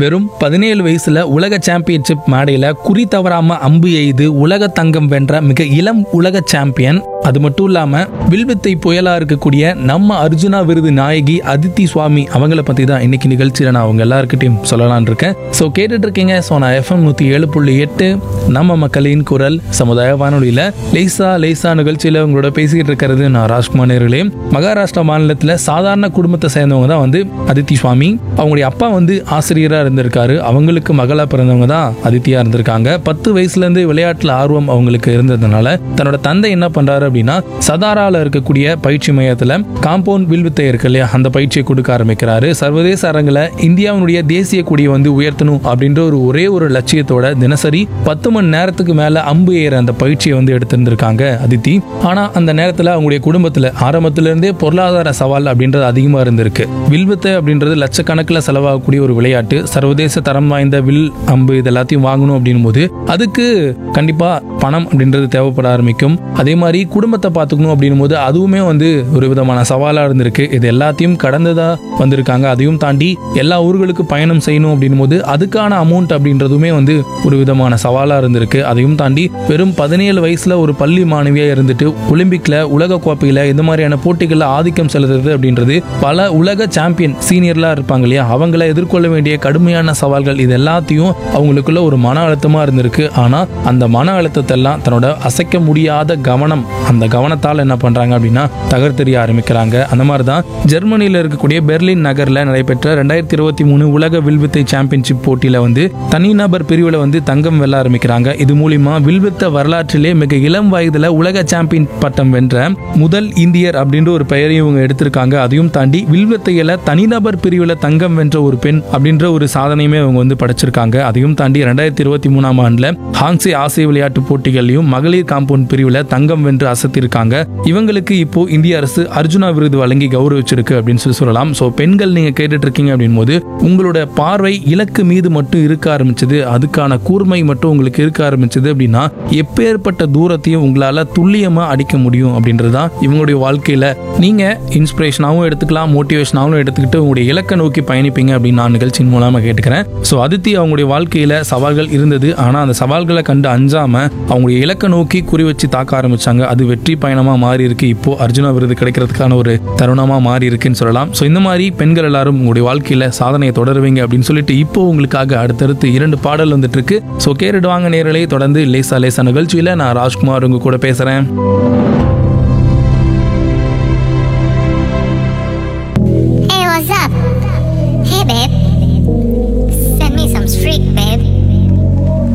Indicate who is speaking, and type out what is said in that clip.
Speaker 1: வெறும் பதினேழு வயசுல உலக சாம்பியன்ஷிப் மேடையில குறி தவறாம அம்பு எய்து உலக தங்கம் வென்ற மிக இளம் உலக சாம்பியன் அது மட்டும் இல்லாம வில்வித்தை புயலா இருக்கக்கூடிய நம்ம அர்ஜுனா விருது நாயகி அதித்தி சுவாமி அவங்கள பத்தி தான் இன்னைக்கு நிகழ்ச்சியில நான் அவங்க எல்லாருக்கிட்டையும் சொல்லலாம்னு இருக்கேன் ஸோ கேட்டுட்டு இருக்கீங்க ஸோ நான் எஃப்எம் நூத்தி ஏழு புள்ளி எட்டு நம்ம மக்களின் குரல் சமுதாய வானொலியில லேசா லேசா நிகழ்ச்சியில உங்களோட பேசிக்கிட்டு இருக்கிறது நான் ராஜ்குமார் நேர்களே மகாராஷ்டிரா மாநிலத்துல சாதாரண குடும்பத்தை சேர்ந்தவங்க தான் வந்து அதித்தி சுவாமி அவங்களுடைய அப்பா வந்து ஆசிரியரா இருந்திருக்காரு அவங்களுக்கு மகளா பிறந்தவங்க தான் அதித்தியா இருந்திருக்காங்க பத்து வயசுல இருந்து விளையாட்டுல ஆர்வம் அவங்களுக்கு இருந்ததுனால தன்னோட தந்தை என்ன பண்றாரு அப்படின்னா சதாரால இருக்கக்கூடிய பயிற்சி மையத்துல காம்பவுண்ட் வில்வித்தை இருக்கு இல்லையா அந்த பயிற்சியை கொடுக்க ஆரம்பிக்கிறாரு சர்வதேச அரங்கில் இந்தியாவினுடைய தேசிய கொடியை வந்து உயர்த்தணும் அப்படின்ற ஒரு ஒரே ஒரு லட்சியத்தோட தினசரி பத்து மணி நேரத்துக்கு மேல அம்பு ஏற அந்த பயிற்சியை வந்து எடுத்திருந்திருக்காங்க அதித்தி ஆனா அந்த நேரத்துல அவங்களுடைய குடும்பத்துல ஆரம்பத்துல இருந்தே பொருளாதார சவால் அப்படின்றது அதிகமா இருந்திருக்கு வில்வித்தை அப்படின்றது லட்சக்கணக்கில் செலவாகக்கூடிய ஒரு விளையாட்டு சர்வதேச தரம் வாய்ந்த வில் அம்பு இது எல்லாத்தையும் வாங்கணும் அப்படின்னும் போது அதுக்கு கண்டிப்பா பணம் அப்படின்றது தேவைப்பட ஆரம்பிக்கும் அதே மாதிரி குடும்பத்தை பார்த்துக்கணும் அப்படின்னும் போது அதுவுமே வந்து ஒரு விதமான சவாலா இருந்திருக்கு இது எல்லாத்தையும் கடந்ததா வந்திருக்காங்க அதையும் தாண்டி எல்லா ஊர்களுக்கு பயணம் செய்யணும் அப்படின்னும் போது அதுக்கான அமௌண்ட் அப்படின்றதுமே வந்து ஒரு விதமான சவாலா இருந்திருக்கு அதையும் தாண்டி வெறும் பதினேழு வயசுல ஒரு பள்ளி மாணவியா இருந்துட்டு ஒலிம்பிக்ல உலக கோப்பையில இந்த மாதிரியான போட்டிகள்ல ஆதிக்கம் செலுத்துறது அப்படின்றது பல உலக சாம்பியன் சீனியர்லாம் இருப்பாங்க இல்லையா அவங்கள எதிர்கொள்ள வேண்டிய கடுமையான சவால்கள் இது எல்லாத்தையும் அவங்களுக்குள்ள ஒரு மன அழுத்தமா இருந்திருக்கு ஆனா அந்த மன அழுத்தத்தை எல்லாம் தன்னோட அசைக்க முடியாத கவனம் அந்த கவனத்தால் என்ன பண்றாங்க அப்படின்னா தகர்த்தெறிய ஆரம்பிக்கிறாங்க அந்த மாதிரி தான் ஜெர்மனியில் இருக்கக்கூடிய பெர்லின் நகர்ல நடைபெற்ற ரெண்டாயிரத்தி இருபத்தி மூணு உலக வில்வித்தை சாம்பியன்ஷிப் போட்டியில வந்து தனிநபர் பிரிவில் வந்து தங்கம் வெல்ல ஆரம்பிக்கிறாங்க இது மூலியமா வில்வித்த வரலாற்றிலே மிக இளம் வயதுல உலக சாம்பியன் பட்டம் வென்ற முதல் இந்தியர் அப்படின்ற ஒரு பெயரையும் இவங்க எடுத்திருக்காங்க அதையும் தாண்டி வில்வித்தையில தனிநபர் பிரிவில் தங்கம் வென்ற ஒரு பெண் அப்படின்ற ஒரு சாதனையுமே அவங்க வந்து படைச்சிருக்காங்க அதையும் தாண்டி ரெண்டாயிரத்தி இருபத்தி மூணாம் ஆண்டுல ஹாங்ஸே ஆசிய விளையாட்டு போட்டிகள்லையும் மகளிர் காம்பவுண்ட் பிரிவில் தங்கம் வென்று அசத்திருக்காங்க இவங்களுக்கு இப்போ இந்திய அரசு அர்ஜுனா விருது வழங்கி கௌரவிச்சிருக்கு அப்படின்னு சொல்லி சொல்லலாம் ஸோ பெண்கள் நீங்க கேட்டுட்டு இருக்கீங்க அப்படின் போது உங்களோட பார்வை இலக்கு மீது மட்டும் இருக்க ஆரம்பிச்சது அதுக்கான கூர்மை மட்டும் உங்களுக்கு இருக்க ஆரம்பிச்சது அப்படின்னா எப்பேற்பட்ட தூரத்தையும் உங்களால துல்லியமா அடிக்க முடியும் அப்படின்றது தான் இவங்களுடைய வாழ்க்கையில நீங்க இன்ஸ்பிரேஷனாகவும் எடுத்துக்கலாம் மோட்டிவேஷனாகவும் எடுத்துக்கிட்டு உங்களுடைய இலக்கை நோக்கி பயணிப்பீங்க அப்படின்னு நான் நிகழ்ச்சியின் மூலமா கேட்டுக்கிறேன் ஸோ அதித்தி அவங்களுடைய வாழ்க்கையில சவால்கள் இருந்தது ஆனா அந்த சவால்களை கண்டு அஞ்சாம அவங்களுடைய இலக்கை நோக்கி குறி வச்சு தாக்க ஆரம்பிச்சாங்க அது வெற்றி பயணமா மாறி இருக்கு இப்போ அர்ஜுனா விருது கிடைக்கிறதுக்கான ஒரு தருணமா மாறி இருக்குன்னு சொல்லலாம் ஸோ இந்த மாதிரி பெண்கள் எல்லாரும் உங்களுடைய வாழ்க்கையில சாதனையை தொடருவீங்க அப்படின்னு சொல்லிட்டு இப்போ உங்களுக்காக அடுத்தடுத்து இரண்டு பாடல் வந்துட்டு இருக்கு ஸோ கேட்டுடுவாங்க நேரலை தொடர்ந்து லேசா லேசா நிகழ்ச்சியில நான் ராஜ்குமார் உங்க கூட பேசுறேன்
Speaker 2: Hey, what's up? Hey, babe.